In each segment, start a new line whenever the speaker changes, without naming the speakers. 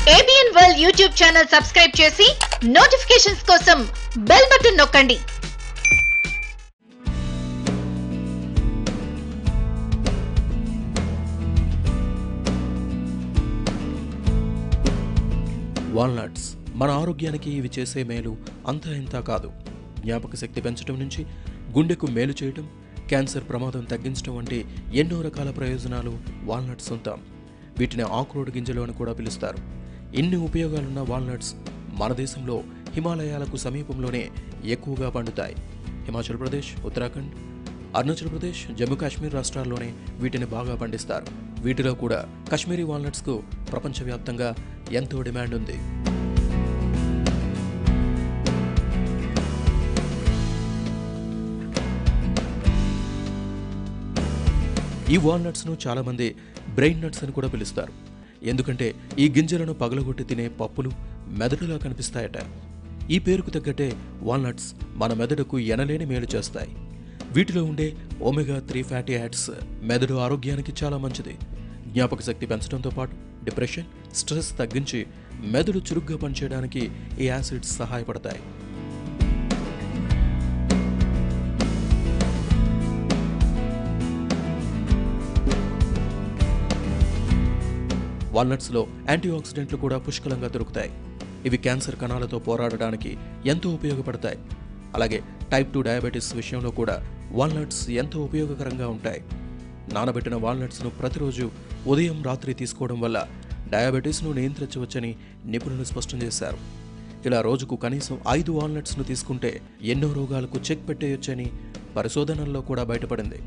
ABN world YouTube channel subscribe చేసి notifications కోసం bell button నొక్కండి
వాల్నట్స్ మన ఆరోగ్యానికి ఇవి చేసే మేలు అంతా ఇంత కాదు జ్ఞాపక శక్తి పెంచడం నుంచి గుండెకు మేలు చేయటం క్యాన్సర్ ప్రమాదం తగ్గించడం వంటి ఎన్నో రకాల ప్రయోజనాలు వాల్నట్స్ సొంతం వీటిని ఆక్రోడ్ గింజలు అని కూడా పిలుస్తారు ఇన్ని ఉపయోగాలున్న వాల్నట్స్ మన దేశంలో హిమాలయాలకు సమీపంలోనే ఎక్కువగా పండుతాయి హిమాచల్ ప్రదేశ్ ఉత్తరాఖండ్ అరుణాచల్ ప్రదేశ్ జమ్మూ కాశ్మీర్ రాష్ట్రాల్లోనే వీటిని బాగా పండిస్తారు వీటిలో కూడా కాశ్మీరీ వాల్నట్స్కు ప్రపంచవ్యాప్తంగా ఎంతో డిమాండ్ ఉంది ఈ వాల్నట్స్ను చాలామంది బ్రెయిన్ నట్స్ అని కూడా పిలుస్తారు ఎందుకంటే ఈ గింజలను పగలగొట్టి తినే పప్పులు మెదడులా కనిపిస్తాయట ఈ పేరుకు తగ్గట్టే వాల్నట్స్ మన మెదడుకు ఎనలేని మేలు చేస్తాయి వీటిలో ఉండే ఒమెగా త్రీ ఫ్యాటీ యాడ్స్ మెదడు ఆరోగ్యానికి చాలా మంచిది జ్ఞాపక శక్తి పెంచడంతో పాటు డిప్రెషన్ స్ట్రెస్ తగ్గించి మెదడు చురుగ్గా పనిచేయడానికి ఈ యాసిడ్స్ సహాయపడతాయి వాల్నట్స్లో యాంటీ ఆక్సిడెంట్లు కూడా పుష్కలంగా దొరుకుతాయి ఇవి క్యాన్సర్ కణాలతో పోరాడడానికి ఎంతో ఉపయోగపడతాయి అలాగే టైప్ టూ డయాబెటీస్ విషయంలో కూడా వాల్నట్స్ ఎంతో ఉపయోగకరంగా ఉంటాయి నానబెట్టిన వాల్నట్స్ను ప్రతిరోజు ఉదయం రాత్రి తీసుకోవడం వల్ల డయాబెటీస్ను నియంత్రించవచ్చని నిపుణులు స్పష్టం చేశారు ఇలా రోజుకు కనీసం ఐదు వాల్నట్స్ను తీసుకుంటే ఎన్నో రోగాలకు చెక్ పెట్టేయొచ్చని పరిశోధనల్లో కూడా బయటపడింది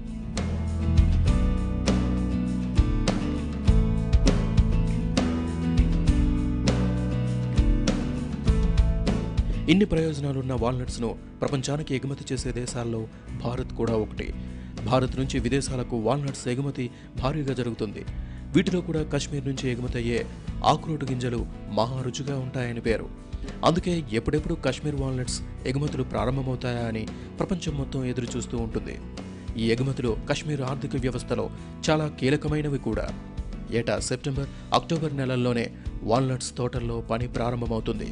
ఇన్ని ప్రయోజనాలున్న వాల్నట్స్ను ప్రపంచానికి ఎగుమతి చేసే దేశాల్లో భారత్ కూడా ఒకటి భారత్ నుంచి విదేశాలకు వాల్నట్స్ ఎగుమతి భారీగా జరుగుతుంది వీటిలో కూడా కాశ్మీర్ నుంచి ఎగుమతి అయ్యే ఆక్రోటు గింజలు మహా రుచిగా ఉంటాయని పేరు అందుకే ఎప్పుడెప్పుడు కాశ్మీర్ వాల్నట్స్ ఎగుమతులు ప్రారంభమవుతాయా అని ప్రపంచం మొత్తం ఎదురు చూస్తూ ఉంటుంది ఈ ఎగుమతులు కాశ్మీర్ ఆర్థిక వ్యవస్థలో చాలా కీలకమైనవి కూడా ఏటా సెప్టెంబర్ అక్టోబర్ నెలల్లోనే వాల్నట్స్ తోటల్లో పని ప్రారంభమవుతుంది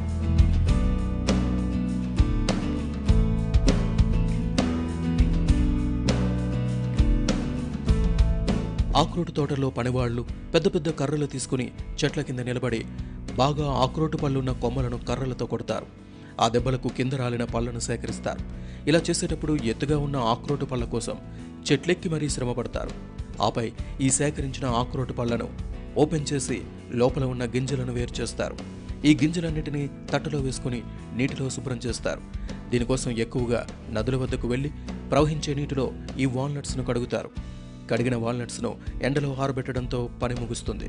ఆక్రోటు తోటలో పనివాళ్లు పెద్ద పెద్ద కర్రలు తీసుకుని చెట్ల కింద నిలబడి బాగా ఆక్రోటు పళ్ళున్న కొమ్మలను కర్రలతో కొడతారు ఆ దెబ్బలకు కింద రాలిన పళ్ళను సేకరిస్తారు ఇలా చేసేటప్పుడు ఎత్తుగా ఉన్న ఆక్రోటు పళ్ళ కోసం చెట్లెక్కి మరీ శ్రమపడతారు ఆపై ఈ సేకరించిన ఆక్రోటు పళ్ళను ఓపెన్ చేసి లోపల ఉన్న గింజలను వేరు చేస్తారు ఈ గింజలన్నిటినీ తట్టలో వేసుకుని నీటిలో శుభ్రం చేస్తారు దీనికోసం ఎక్కువగా నదుల వద్దకు వెళ్లి ప్రవహించే నీటిలో ఈ వాల్నట్స్ను కడుగుతారు కడిగిన వాల్నట్స్ను ఎండలో ఆరబెట్టడంతో పని ముగుస్తుంది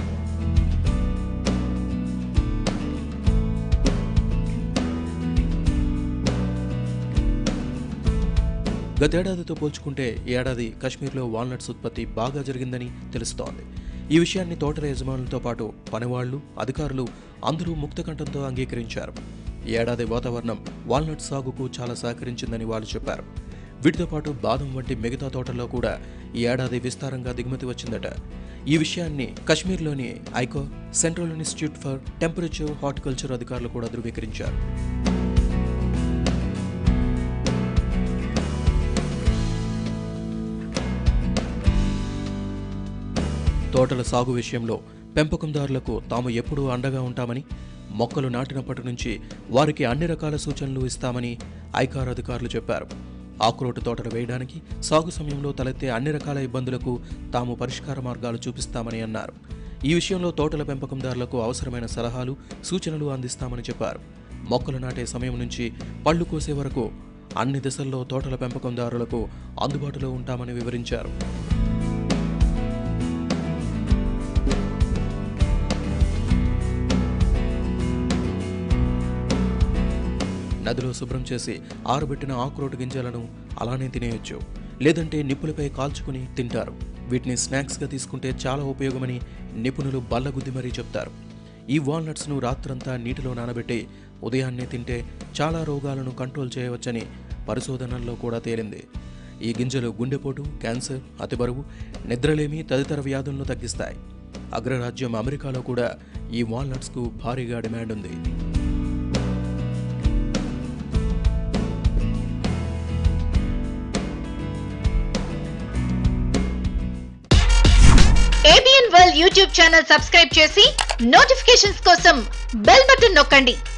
గతేడాదితో పోల్చుకుంటే ఈ ఏడాది కాశ్మీర్లో వాల్నట్స్ ఉత్పత్తి బాగా జరిగిందని తెలుస్తోంది ఈ విషయాన్ని తోటల యజమానులతో పాటు పనివాళ్లు అధికారులు అందరూ ముక్తకంఠంతో అంగీకరించారు ఈ ఏడాది వాతావరణం వాల్నట్ సాగుకు చాలా సహకరించిందని వాళ్ళు చెప్పారు వీటితో పాటు బాదం వంటి మిగతా తోటల్లో కూడా ఈ ఏడాది విస్తారంగా దిగుమతి వచ్చిందట ఈ విషయాన్ని కశ్మీర్లోని ఐకో central institute for temperature horticulture అధికారులు కూడా ధృవీకరించారు తోటల సాగు విషయంలో పెంపకందారులకు తాము ఎప్పుడూ అండగా ఉంటామని మొక్కలు నాటినప్పటి నుంచి వారికి అన్ని రకాల సూచనలు ఇస్తామని ఐకార్ అధికారులు చెప్పారు ఆకురోటు తోటలు వేయడానికి సాగు సమయంలో తలెత్తే అన్ని రకాల ఇబ్బందులకు తాము పరిష్కార మార్గాలు చూపిస్తామని అన్నారు ఈ విషయంలో తోటల పెంపకందారులకు అవసరమైన సలహాలు సూచనలు అందిస్తామని చెప్పారు మొక్కలు నాటే సమయం నుంచి పళ్ళు కోసే వరకు అన్ని దశల్లో తోటల పెంపకందారులకు అందుబాటులో ఉంటామని వివరించారు నదిలో శుభ్రం చేసి ఆరబెట్టిన ఆకురోటు గింజలను అలానే తినేయొచ్చు లేదంటే నిప్పులపై కాల్చుకుని తింటారు వీటిని స్నాక్స్గా తీసుకుంటే చాలా ఉపయోగమని నిపుణులు బల్లగుద్ది మరీ చెప్తారు ఈ వాల్నట్స్ను రాత్రంతా నీటిలో నానబెట్టి ఉదయాన్నే తింటే చాలా రోగాలను కంట్రోల్ చేయవచ్చని పరిశోధనల్లో కూడా తేలింది ఈ గింజలు గుండెపోటు క్యాన్సర్ అతి బరువు నిద్రలేమి తదితర వ్యాధులను తగ్గిస్తాయి అగ్రరాజ్యం అమెరికాలో కూడా ఈ వాల్నట్స్కు భారీగా డిమాండ్ ఉంది
ABN world YouTube channel subscribe చేసి నోటిఫికేషన్స్ కోసం బెల్ బటన్ నొక్కండి